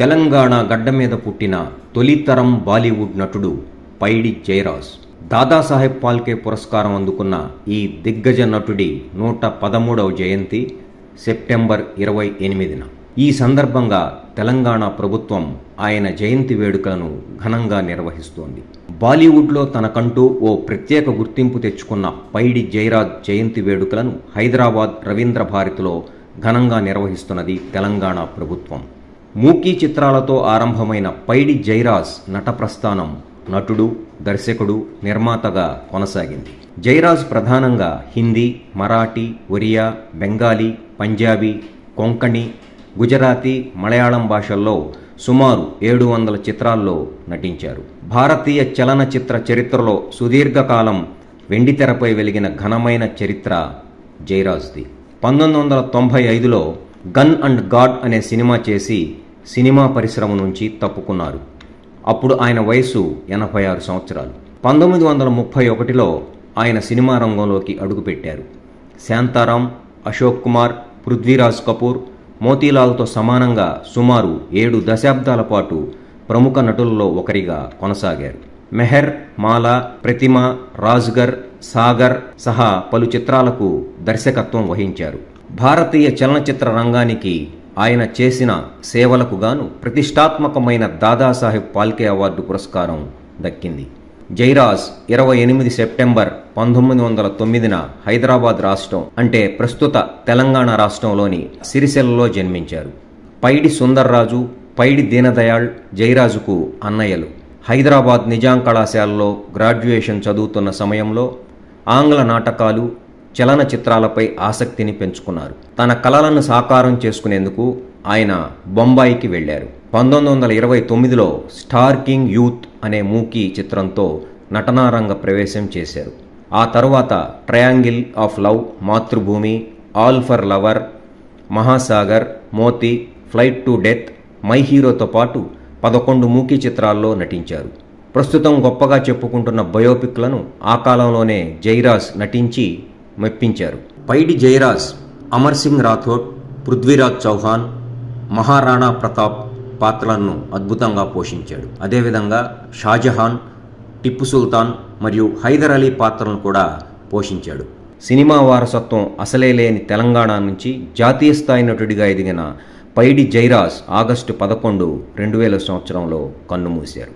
తెలంగాణ గడ్డ మీద పుట్టిన తొలితరం బాలీవుడ్ నటుడు పైడి జయరాజ్ దాదాసాహెబ్ పాల్కే పురస్కారం అందుకున్న ఈ దిగ్గజ నటుడి నూట పదమూడవ జయంతి సెప్టెంబర్ ఇరవై ఎనిమిదిన ఈ సందర్భంగా తెలంగాణ ప్రభుత్వం ఆయన జయంతి వేడుకలను ఘనంగా నిర్వహిస్తోంది బాలీవుడ్లో తనకంటూ ఓ ప్రత్యేక గుర్తింపు తెచ్చుకున్న పైడి జయరాజ్ జయంతి వేడుకలను హైదరాబాద్ రవీంద్ర భారతిలో ఘనంగా నిర్వహిస్తున్నది తెలంగాణ ప్రభుత్వం మూకీ చిత్రాలతో ఆరంభమైన పైడి జైరాజ్ నట ప్రస్థానం నటుడు దర్శకుడు నిర్మాతగా కొనసాగింది జైరాజ్ ప్రధానంగా హిందీ మరాఠీ ఒరియా బెంగాలీ పంజాబీ కొంకణి గుజరాతీ మలయాళం భాషల్లో సుమారు ఏడు వందల చిత్రాల్లో నటించారు భారతీయ చలనచిత్ర చరిత్రలో సుదీర్ఘకాలం వెండితెరపై వెలిగిన ఘనమైన చరిత్ర జైరాజ్ది పంతొమ్మిది వందల తొంభై ఐదులో గన్ అండ్ గాడ్ అనే సినిమా చేసి సినిమా పరిశ్రమ నుంచి తప్పుకున్నారు అప్పుడు ఆయన వయసు ఎనభై ఆరు సంవత్సరాలు పంతొమ్మిది వందల ముప్పై ఒకటిలో ఆయన సినిమా రంగంలోకి అడుగుపెట్టారు శాంతారాం అశోక్ కుమార్ పృథ్వీరాజ్ కపూర్ మోతీలాల్తో సమానంగా సుమారు ఏడు దశాబ్దాల పాటు ప్రముఖ నటులలో ఒకరిగా కొనసాగారు మెహర్ మాలా ప్రతిమ రాజ్గర్ సాగర్ సహా పలు చిత్రాలకు దర్శకత్వం వహించారు భారతీయ చలనచిత్ర రంగానికి ఆయన చేసిన సేవలకు గాను ప్రతిష్టాత్మకమైన దాదాసాహెబ్ పాల్కే అవార్డు పురస్కారం దక్కింది జైరాజ్ ఇరవై ఎనిమిది సెప్టెంబర్ పంతొమ్మిది వందల తొమ్మిదిన హైదరాబాద్ రాష్ట్రం అంటే ప్రస్తుత తెలంగాణ రాష్ట్రంలోని సిరిసిల్లలో జన్మించారు పైడి సుందర్రాజు పైడి దీనదయాళ్ జైరాజుకు అన్నయ్యలు హైదరాబాద్ నిజాం కళాశాలలో గ్రాడ్యుయేషన్ చదువుతున్న సమయంలో ఆంగ్ల నాటకాలు చలనచిత్రాలపై ఆసక్తిని పెంచుకున్నారు తన కలలను సాకారం చేసుకునేందుకు ఆయన బొంబాయికి వెళ్లారు పంతొమ్మిది వందల ఇరవై తొమ్మిదిలో స్టార్ కింగ్ యూత్ అనే మూకీ చిత్రంతో నటనారంగ ప్రవేశం చేశారు ఆ తరువాత triangle of love Matrubhoomi all for lover Mahasagar Moti flight to death my హీరోతో పాటు పదకొండు మూకీ చిత్రాల్లో నటించారు ప్రస్తుతం గొప్పగా చెప్పుకుంటున్న బయోపిక్లను ఆ కాలంలోనే జైరాజ్ నటించి మెప్పించారు పైడి జైరాజ్ అమర్ సింగ్ రాథోడ్ పృథ్వీరాజ్ చౌహాన్ మహారాణా ప్రతాప్ పాత్రలను అద్భుతంగా పోషించాడు అదేవిధంగా షాజహాన్ టిప్పు సుల్తాన్ మరియు హైదర్ అలీ పాత్రలను కూడా పోషించాడు సినిమా వారసత్వం అసలే లేని తెలంగాణ నుంచి జాతీయ స్థాయి నటుడిగా ఎదిగిన పైడి జైరాజ్ ఆగస్టు పదకొండు రెండు వేల సంవత్సరంలో కన్నుమూశారు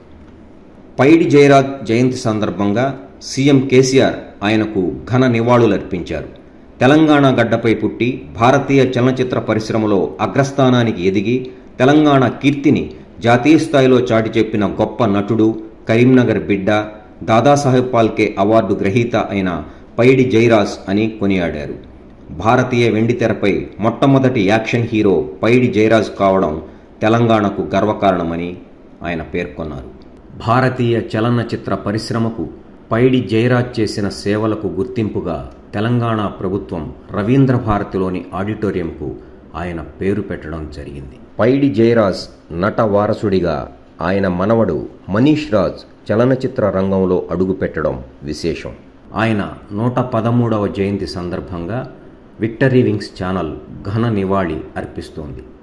పైడి జయరాజ్ జయంతి సందర్భంగా సీఎం కేసీఆర్ ఆయనకు ఘన నివాళులర్పించారు తెలంగాణ గడ్డపై పుట్టి భారతీయ చలనచిత్ర పరిశ్రమలో అగ్రస్థానానికి ఎదిగి తెలంగాణ కీర్తిని జాతీయ స్థాయిలో చాటి చెప్పిన గొప్ప నటుడు కరీంనగర్ బిడ్డ దాదాసాహెబ్ పాల్కే అవార్డు గ్రహీత అయిన పైడి జైరాజ్ అని కొనియాడారు భారతీయ వెండితెరపై మొట్టమొదటి యాక్షన్ హీరో పైడి జయరాజ్ కావడం తెలంగాణకు గర్వకారణమని ఆయన పేర్కొన్నారు భారతీయ చలనచిత్ర పరిశ్రమకు పైడి జయరాజ్ చేసిన సేవలకు గుర్తింపుగా తెలంగాణ ప్రభుత్వం రవీంద్ర భారతిలోని ఆడిటోరియంకు ఆయన పేరు పెట్టడం జరిగింది పైడి జయరాజ్ నట వారసుడిగా ఆయన మనవడు మనీష్ రాజ్ చలనచిత్ర రంగంలో అడుగుపెట్టడం విశేషం ఆయన నూట పదమూడవ జయంతి సందర్భంగా విక్టరీ వింగ్స్ ఛానల్ ఘన నివాళి అర్పిస్తోంది